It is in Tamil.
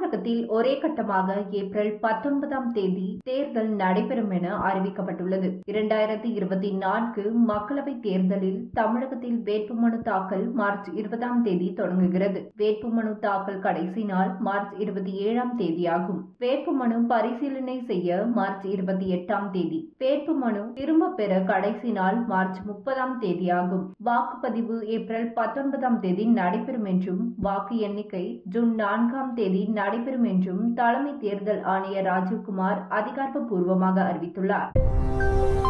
தமிழகத்தில் ஒரே கட்டமாக ஏப்ரல் பத்தொன்பதாம் தேதி தேர்தல் நடைபெறும் என அறிவிக்கப்பட்டுள்ளது இரண்டாயிரத்தி இருபத்தி நான்கு மக்களவைத் தேர்தலில் தமிழகத்தில் வேட்புமனு தாக்கல் மார்ச் இருபதாம் தேதி தொடங்குகிறது வேட்புமனு தாக்கல் கடைசி நாள் மார்ச் இருபத்தி ஏழாம் தேதியாகும் வேட்புமனு பரிசீலனை செய்ய மார்ச் இருபத்தி எட்டாம் தேதி வேட்புமனு திரும்ப பெற கடைசி நாள் மார்ச் முப்பதாம் தேதியாகும் வாக்குப்பதிவு ஏப்ரல் பத்தொன்பதாம் தேதி நடைபெறும் என்றும் வாக்கு எண்ணிக்கை ஜூன் நான்காம் தேதி நடைபெறும் என்றும் தலைமை தேர்தல் ஆணையர் ராஜீவ்குமார் அதிகாரப்பூர்வமாக அறிவித்துள்ளார்